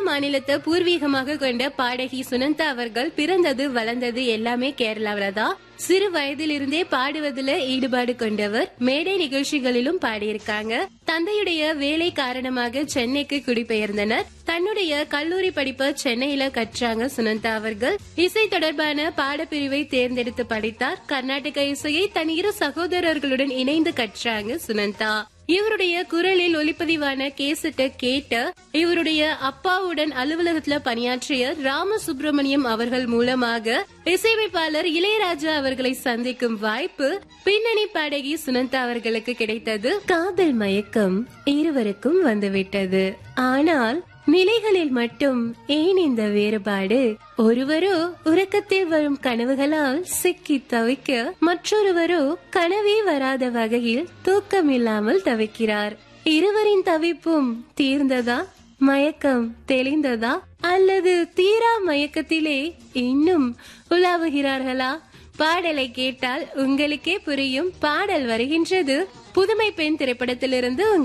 மாநிலத்தை பூர்வீகமாக கொண்ட பாடகி சுனந்தா அவர்கள் பிறந்தது வளர்ந்தது எல்லாமே கேரளாவில தான் சிறு வயதிலிருந்தே பாடுவதில் ஈடுபாடு கொண்டவர் மேடை நிகழ்ச்சிகளிலும் பாடியிருக்காங்க தந்தையுடைய வேலை காரணமாக சென்னைக்கு குடிபெயர்ந்தனர் தன்னுடைய கல்லூரி படிப்பை சென்னையில கற்றாங்க சுனந்தா அவர்கள் இசை தொடர்பான பாடப்பிரிவை தேர்ந்தெடுத்து படித்தார் கர்நாடக இசையை தன் இரு சகோதரர்களுடன் இணைந்து கற்றாங்க சுனந்தா இவருடைய குரலில் ஒளிப்பதிவான கேசட்டை கேட்ட இவருடைய அப்பாவுடன் அலுவலகத்துல பணியாற்றிய ராம சுப்பிரமணியம் அவர்கள் மூலமாக இசையமைப்பாளர் இளையராஜா அவர்களை சந்திக்கும் வாய்ப்பு பின்னணி பாடகி சுனந்தா அவர்களுக்கு கிடைத்தது காதல் மயக்கம் இருவருக்கும் வந்துவிட்டது ஆனால் நிலைகளில் மட்டும் ஏன் இந்த வேறுபாடு ஒருவரோ உறக்கத்தில் வரும் கனவுகளால் சிக்கி தவிக்க மற்றொருவரோ கனவே வராத வகையில் தூக்கமில்லாமல் தவிக்கிறார் இருவரின் தவிப்பும் தீர்ந்ததா மயக்கம் தெளிந்ததா அல்லது தீரா மயக்கத்திலே இன்னும் உலாவுகிறார்களா பாடலை கேட்டால் உங்களுக்கே புரியும் பாடல் வருகின்றது புதுமை பெண் திரைப்படத்திலிருந்து